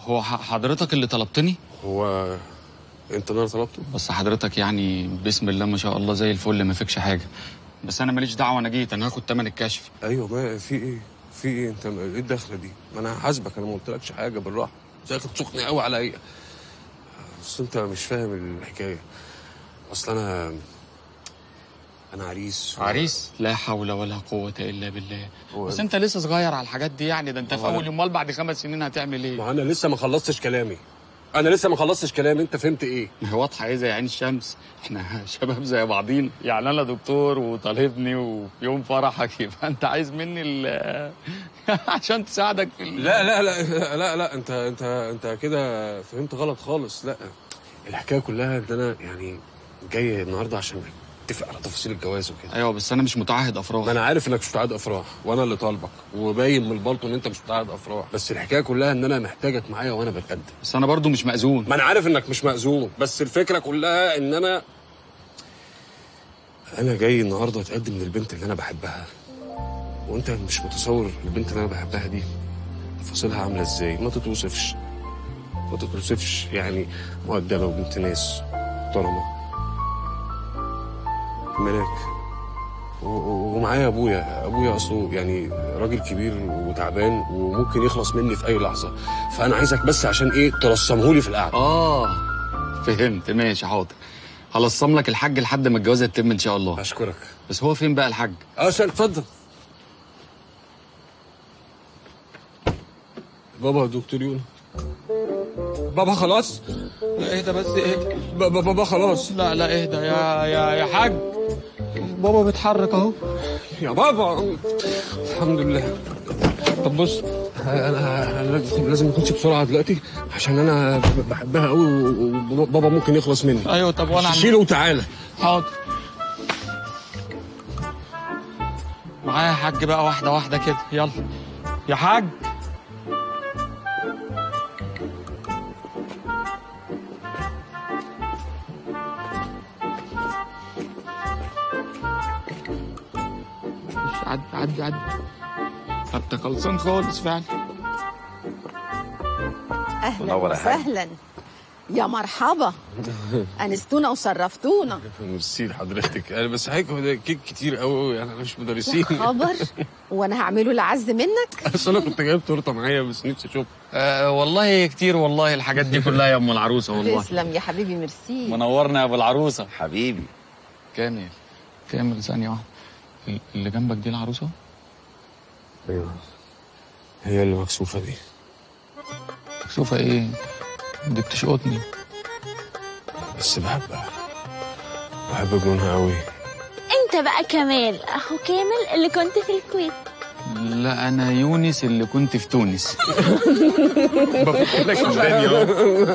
هو ح- حضرتك اللي طلبتني هو انت اللي انا طلبته بس حضرتك يعني بسم الله ما شاء الله زي الفل ما فيكش حاجه بس انا ماليش دعوه انا جيت انا هاخد تمن الكشف ايوه ما في ايه في ايه انت ايه الدخله دي ما انا هحاسبك انا ما قلتلكش حاجه بالراحه شكلك سخن قوي عليا بس انت مش فاهم الحكايه اصل انا انا عريس عريس لا حول ولا قوه الا بالله هو- بس انت لسه صغير على الحاجات دي يعني ده انت في هو أنا- اول امال بعد خمس سنين هتعمل ايه ما انا لسه ما خلصتش كلامي انا لسه ما خلصتش كلامي انت فهمت ايه ما هي واضحه ايه زي عين الشمس احنا شباب زي بعضين يعني انا دكتور وطالبني وفي يوم فرحك يبقى انت عايز مني ال عشان تساعدك في ال... لا لا لا لا لا انت انت انت كده فهمت غلط خالص لا الحكايه كلها ان انا يعني جاي النهارده عشان نتفق على تفاصيل الجواز وكده ايوه بس انا مش متعهد ما افراح انا عارف انك مش متعهد افراح وانا اللي طالبك وباين من البلطو ان انت مش متعهد افراح بس الحكايه كلها ان انا محتاجك معايا وانا بتقدم بس انا برضو مش مأذون ما انا عارف انك مش مأذون بس الفكره كلها ان انا انا جاي النهارده اتقدم للبنت اللي انا بحبها وانت مش متصور البنت اللي انا بحبها دي تفاصيلها عامله ازاي ما تتوصفش ما تتوصفش يعني مؤدبه وبنت ناس محترمه ملاك و- و- ومعايا ابويا ابويا اصله يعني راجل كبير وتعبان وممكن يخلص مني في اي لحظه فانا عايزك بس عشان ايه ترسمهولي في القعده اه فهمت ماشي حاضر هلصم لك الحاج لحد ما الجوازه تتم ان شاء الله اشكرك بس هو فين بقى الحاج اه سأل اتفضل بابا دكتور يونا بابا خلاص لا اهدى بس اهدى بابا بابا خلاص لا لا اهدى يا يا يا حاج بابا بيتحرك اهو يا بابا الحمد لله طب بص انا أنا لازم لازم اخش بسرعه دلوقتي عشان انا بحبها قوي وبابا ممكن يخلص مني ايوه طب وانا عم- شيله وتعالى حاضر معايا يا حاج بقى واحده واحده كده يلا يا حاج مش عدي عدي عدي طب ده خلصان خالص فعلا اهلا منور يا حاج. وسهلا يا مرحبا انستونا وشرفتونا ميرسي لحضرتك انا بس حضرتك هو ده كيك كتير قوي يعني انا مش مدرسين خبر وانا هعمله لعز منك اصل انا كنت جايب تورته معايا بس نفسي اشوفها آه والله كتير والله الحاجات دي كلها يا ام العروسه والله تسلم يا حبيبي ميرسي منورنا يا ابو العروسه حبيبي كامل كامل ثانيه واحده ال- اللي جنبك دي العروسه ايوه هي اللي مكسوفه دي مكسوفه ايه دي بتشقطني بس بحبها بحب جنونها قوي انت بقى كمال اخو كامل اللي كنت في الكويت لا انا يونس اللي كنت في تونس لك الدنيا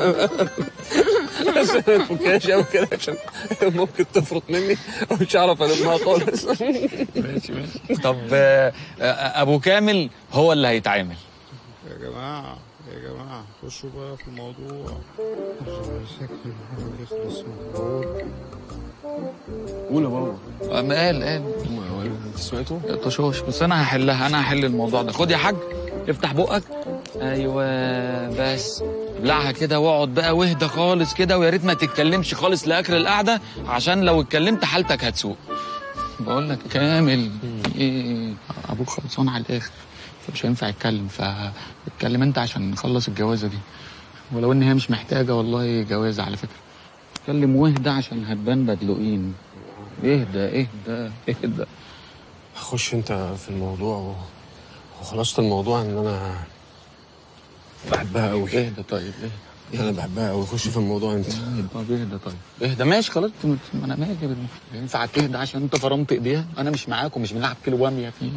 بس ما تفكهاش قوي كده عشان ممكن تفرط مني ومش هعرف المها خالص ماشي ماشي طب آه، آه، ابو كامل هو اللي هيتعامل يا جماعة يا جماعة خشوا بقى في الموضوع شكل الحاجة يخلص من الحوار قول يا بابا آه، ما قال قال سمعته؟ طشوش بس انا هحلها انا هحل الموضوع ده خد يا حاج افتح بقك ايوه بس ابلعها كده واقعد بقى واهدى خالص كده ويا ريت ما تتكلمش خالص لاخر القعده عشان لو اتكلمت حالتك هتسوء بقول لك كامل ايه ابوك خلصان على الاخر فمش هينفع يتكلم فاتكلم انت عشان نخلص الجوازه دي ولو ان هي مش محتاجه والله جوازه على فكره اتكلم واهدى عشان هتبان بدلوقين اهدى اهدى اهدى خش انت في الموضوع و... وخلاص الموضوع ان انا بحبها قوي اهدى طيب اهدى انا بحبها قوي خش في الموضوع انت طب اهدى طيب اهدى ماشي خلاص ما انا مالي بالم- ينفع تهدى عشان انت فرمت ايديها انا مش معاك ومش بنلعب كيلو باميه فيه